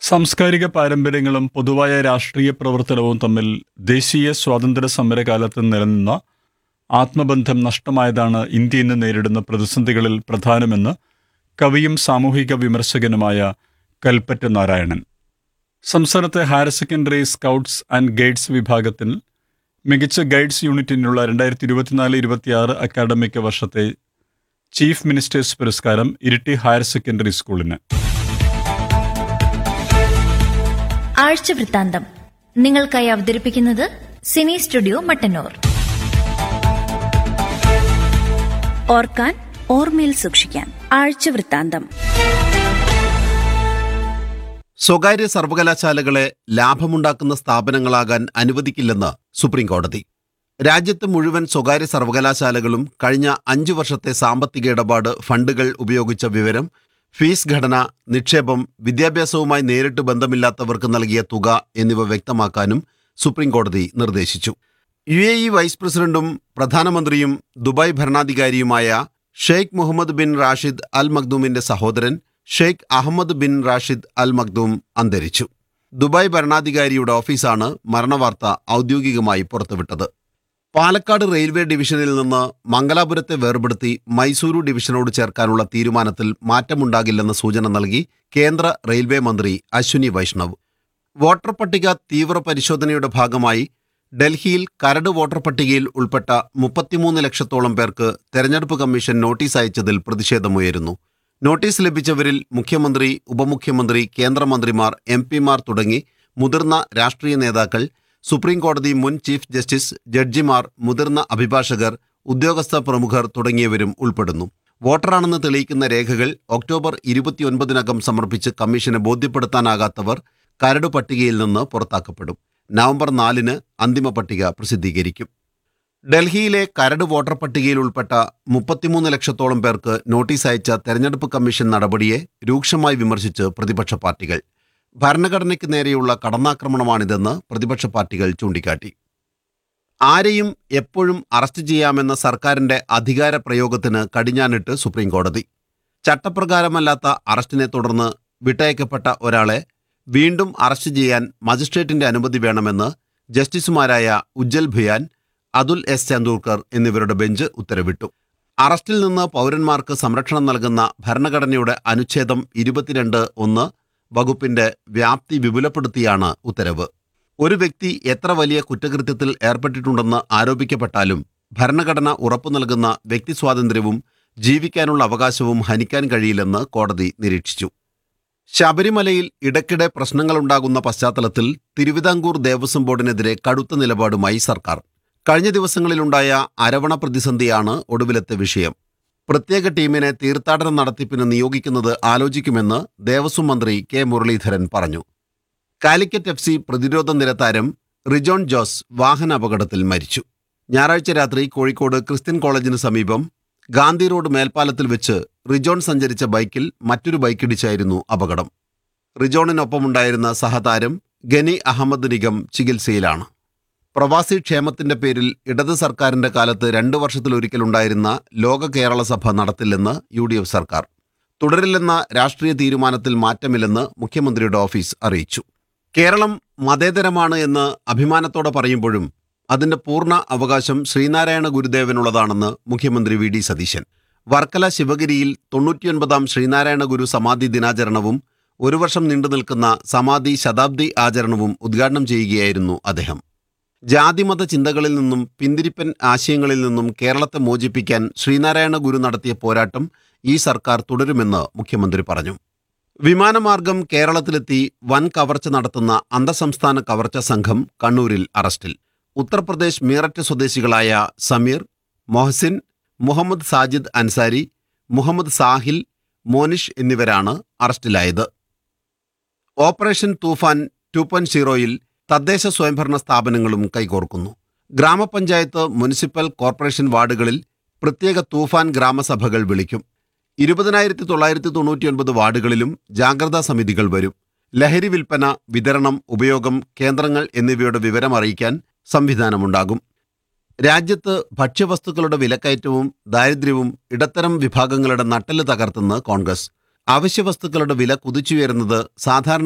സാംസ്കാരിക പാരമ്പര്യങ്ങളും പൊതുവായ രാഷ്ട്രീയ പ്രവർത്തനവും തമ്മിൽ ദേശീയ സ്വാതന്ത്ര്യ സമരകാലത്ത് നിലനിന്ന ആത്മബന്ധം നഷ്ടമായതാണ് ഇന്ത്യ ഇന്ന് നേരിടുന്ന പ്രതിസന്ധികളിൽ പ്രധാനമെന്ന് കവിയും സാമൂഹിക വിമർശകനുമായ കൽപ്പറ്റ നാരായണൻ സംസ്ഥാനത്തെ higher secondary scouts and guides വിഭാഗത്തിൽ മികച്ച ഗൈഡ്സ് യൂണിറ്റിനുള്ള രണ്ടായിരത്തി ഇരുപത്തിനാല് ഇരുപത്തിയാറ് അക്കാഡമിക വർഷത്തെ ചീഫ് മിനിസ്റ്റേഴ്സ് പുരസ്കാരം ഇരിട്ടി ഹയർ സെക്കൻഡറി സ്കൂളിന് ആഴ്ച വൃത്താന്തം നിങ്ങൾക്കായി അവതരിപ്പിക്കുന്നത് സിനി സ്റ്റുഡിയോ മട്ടന്നൂർ ഓർക്കാൻ ഓർമ്മയിൽ സൂക്ഷിക്കാൻ ആഴ്ച വൃത്താന്തം സ്വകാര്യ സർവകലാശാലകളെ ലാഭമുണ്ടാക്കുന്ന സ്ഥാപനങ്ങളാകാൻ അനുവദിക്കില്ലെന്ന് സുപ്രീം കോടതി രാജ്യത്ത് മുഴുവൻ സ്വകാര്യ സർവകലാശാലകളും കഴിഞ്ഞ അഞ്ചു വർഷത്തെ സാമ്പത്തിക ഇടപാട് ഫണ്ടുകൾ ഉപയോഗിച്ച വിവരം ഫീസ് ഘടന നിക്ഷേപം വിദ്യാഭ്യാസവുമായി നേരിട്ട് ബന്ധമില്ലാത്തവർക്ക് നൽകിയ തുക എന്നിവ വ്യക്തമാക്കാനും സുപ്രീം കോടതി നിർദ്ദേശിച്ചു യു എ ഇ വൈസ് പ്രസിഡന്റും പ്രധാനമന്ത്രിയും ദുബായ് ഭരണാധികാരിയുമായ Sheikh Mohammed bin Rashid Al മഖ്ദൂമിന്റെ സഹോദരൻ Sheikh Ahmed bin Rashid Al Maktoum അന്തരിച്ചു ദുബായ് ഭരണാധികാരിയുടെ ഓഫീസാണ് മരണവാർത്ത ഔദ്യോഗികമായി പുറത്തുവിട്ടത് പാലക്കാട് റെയിൽവേ ഡിവിഷനിൽ നിന്ന് മംഗലാപുരത്തെ വേർപെടുത്തി മൈസൂരു ഡിവിഷനോട് ചേർക്കാനുള്ള തീരുമാനത്തിൽ മാറ്റമുണ്ടാകില്ലെന്ന സൂചന നൽകി കേന്ദ്ര റെയിൽവേ മന്ത്രി അശ്വിനി വൈഷ്ണവ് വോട്ടർ പട്ടിക തീവ്ര പരിശോധനയുടെ ഭാഗമായി ഡൽഹിയിൽ കരട് വോട്ടർ പട്ടികയിൽ ഉൾപ്പെട്ട മുപ്പത്തിമൂന്ന് ലക്ഷത്തോളം പേർക്ക് തെരഞ്ഞെടുപ്പ് കമ്മീഷൻ നോട്ടീസ് അയച്ചതിൽ പ്രതിഷേധമുയരുന്നു നോട്ടീസ് ലഭിച്ചവരിൽ മുഖ്യമന്ത്രി ഉപമുഖ്യമന്ത്രി കേന്ദ്രമന്ത്രിമാർ എം പിമാർ തുടങ്ങി മുതിർന്ന രാഷ്ട്രീയ നേതാക്കൾ സുപ്രീം കോടതി മുൻ ചീഫ് ജസ്റ്റിസ് ജഡ്ജിമാർ മുതിർന്ന അഭിഭാഷകർ ഉദ്യോഗസ്ഥ പ്രമുഖർ തുടങ്ങിയവരും ഉൾപ്പെടുന്നു വോട്ടറാണെന്ന് തെളിയിക്കുന്ന രേഖകൾ ഒക്ടോബർ ഇരുപത്തിയൊൻപതിനകം സമർപ്പിച്ച് കമ്മീഷന് ബോധ്യപ്പെടുത്താനാകാത്തവർ കരട് പട്ടികയിൽ നിന്ന് പുറത്താക്കപ്പെടും നവംബർ നാലിന് അന്തിമ പട്ടിക പ്രസിദ്ധീകരിക്കും ഡൽഹിയിലെ കരട് വോട്ടർ പട്ടികയിൽ ഉൾപ്പെട്ട മുപ്പത്തിമൂന്ന് ലക്ഷത്തോളം പേർക്ക് നോട്ടീസ് അയച്ച തെരഞ്ഞെടുപ്പ് കമ്മീഷൻ നടപടിയെ രൂക്ഷമായി വിമർശിച്ച് പ്രതിപക്ഷ പാർട്ടികൾ ഭരണഘടനയ്ക്ക് നേരെയുള്ള കടന്നാക്രമണമാണിതെന്ന് പ്രതിപക്ഷ പാർട്ടികൾ ചൂണ്ടിക്കാട്ടി ആരെയും എപ്പോഴും അറസ്റ്റ് ചെയ്യാമെന്ന സർക്കാരിന്റെ അധികാര പ്രയോഗത്തിന് കടിഞ്ഞാനിട്ട് സുപ്രീം കോടതി ചട്ടപ്രകാരമല്ലാത്ത അറസ്റ്റിനെ തുടർന്ന് വിട്ടയക്കപ്പെട്ട ഒരാളെ വീണ്ടും അറസ്റ്റ് ചെയ്യാൻ മജിസ്ട്രേറ്റിന്റെ അനുമതി വേണമെന്ന് ജസ്റ്റിസുമാരായ ഉജ്ജൽ ഭുയാൻ അതുൽ എസ് ചാന്തൂർക്കർ എന്നിവരുടെ ബെഞ്ച് ഉത്തരവിട്ടു അറസ്റ്റിൽ നിന്ന് പൗരന്മാർക്ക് സംരക്ഷണം നൽകുന്ന ഭരണഘടനയുടെ അനുച്ഛേദം ഇരുപത്തിരണ്ട് ഒന്ന് വകുപ്പിന്റെ വ്യാപ്തി വിപുലപ്പെടുത്തിയാണ് ഉത്തരവ് ഒരു വ്യക്തി എത്ര വലിയ കുറ്റകൃത്യത്തിൽ ഏർപ്പെട്ടിട്ടുണ്ടെന്ന് ആരോപിക്കപ്പെട്ടാലും ഭരണഘടന ഉറപ്പു നൽകുന്ന വ്യക്തിസ്വാതന്ത്ര്യവും ജീവിക്കാനുള്ള അവകാശവും ഹനിക്കാൻ കഴിയില്ലെന്ന് കോടതി നിരീക്ഷിച്ചു ശബരിമലയിൽ ഇടയ്ക്കിടെ പ്രശ്നങ്ങളുണ്ടാകുന്ന പശ്ചാത്തലത്തിൽ തിരുവിതാംകൂർ ദേവസ്വം ബോർഡിനെതിരെ കടുത്ത നിലപാടുമായി സർക്കാർ കഴിഞ്ഞ ദിവസങ്ങളിലുണ്ടായ അരവണ പ്രതിസന്ധിയാണ് ഒടുവിലത്തെ വിഷയം പ്രത്യേക ടീമിനെ തീർത്ഥാടന നടത്തിപ്പിന് നിയോഗിക്കുന്നത് ആലോചിക്കുമെന്ന് ദേവസ്വം മന്ത്രി കെ മുരളീധരൻ പറഞ്ഞു കാലിക്കറ്റ് എഫ് സി പ്രതിരോധ നിര താരം റിജോൺ ജോസ് വാഹന അപകടത്തിൽ മരിച്ചു ഞായറാഴ്ച രാത്രി കോഴിക്കോട് ക്രിസ്ത്യൻ കോളേജിന് സമീപം ഗാന്ധി റോഡ് മേൽപ്പാലത്തിൽ വെച്ച് റിജോൺ സഞ്ചരിച്ച ബൈക്കിൽ മറ്റൊരു ബൈക്കിടിച്ചായിരുന്നു അപകടം റിജോണിനൊപ്പമുണ്ടായിരുന്ന സഹതാരം ഗനി അഹമ്മദ് നിഗം ചികിത്സയിലാണ് പ്രവാസി ക്ഷേമത്തിന്റെ പേരിൽ ഇടത് സർക്കാരിന്റെ കാലത്ത് രണ്ടു വർഷത്തിലൊരിക്കലുണ്ടായിരുന്ന ലോക കേരള സഭ നടത്തില്ലെന്ന് യു ഡി എഫ് സർക്കാർ തുടരില്ലെന്ന രാഷ്ട്രീയ തീരുമാനത്തിൽ മാറ്റമില്ലെന്ന് മുഖ്യമന്ത്രിയുടെ ഓഫീസ് അറിയിച്ചു കേരളം മതേതരമാണ് എന്ന് അഭിമാനത്തോടെ പറയുമ്പോഴും അതിന്റെ പൂർണ്ണ അവകാശം ശ്രീനാരായണ ഗുരുദേവനുള്ളതാണെന്ന് മുഖ്യമന്ത്രി വി ഡി സതീശൻ വർക്കല ശിവഗിരിയിൽ തൊണ്ണൂറ്റിയൊൻപതാം ശ്രീനാരായണ ഗുരു സമാധി ദിനാചരണവും ഒരു വർഷം നീണ്ടുനിൽക്കുന്ന സമാധി ശതാബ്ദി ആചരണവും ഉദ്ഘാടനം ചെയ്യുകയായിരുന്നു അദ്ദേഹം ജാതിമത ചിന്തകളിൽ നിന്നും പിന്തിരിപ്പൻ ആശയങ്ങളിൽ നിന്നും കേരളത്തെ മോചിപ്പിക്കാൻ ശ്രീനാരായണ ഗുരു നടത്തിയ പോരാട്ടം ഈ സർക്കാർ തുടരുമെന്ന് മുഖ്യമന്ത്രി പറഞ്ഞു വിമാനമാർഗം കേരളത്തിലെത്തി വൻ കവർച്ച നടത്തുന്ന അന്തർസംസ്ഥാന കവർച്ച സംഘം കണ്ണൂരിൽ അറസ്റ്റിൽ ഉത്തർപ്രദേശ് മീററ്റ് സ്വദേശികളായ സമീർ മൊഹസിൻ മുഹമ്മദ് സാജിദ് അൻസാരി മുഹമ്മദ് സാഹിൽ മോനിഷ് എന്നിവരാണ് അറസ്റ്റിലായത് ഓപ്പറേഷൻ തൂഫാൻ ടു പോയിന്റ് സീറോയിൽ തദ്ദേശ സ്വയംഭരണ സ്ഥാപനങ്ങളും കൈകോർക്കുന്നു ഗ്രാമപഞ്ചായത്ത് മുനിസിപ്പൽ കോർപ്പറേഷൻ വാർഡുകളിൽ പ്രത്യേക തൂഫാൻ ഗ്രാമസഭകൾ വിളിക്കും ഇരുപതിനായിരത്തി തൊള്ളായിരത്തി തൊണ്ണൂറ്റിയൊൻപത് വാർഡുകളിലും ജാഗ്രതാ സമിതികൾ വരും ലഹരി വിൽപ്പന വിതരണം ഉപയോഗം കേന്ദ്രങ്ങൾ എന്നിവയുടെ വിവരം അറിയിക്കാൻ സംവിധാനമുണ്ടാകും രാജ്യത്ത് ഭക്ഷ്യവസ്തുക്കളുടെ വിലക്കയറ്റവും ദാരിദ്ര്യവും ഇടത്തരം വിഭാഗങ്ങളുടെ നട്ടെല്ല് തകർത്തെന്ന് കോൺഗ്രസ് അവശ്യവസ്തുക്കളുടെ വില കുതിച്ചുയരുന്നത് സാധാരണ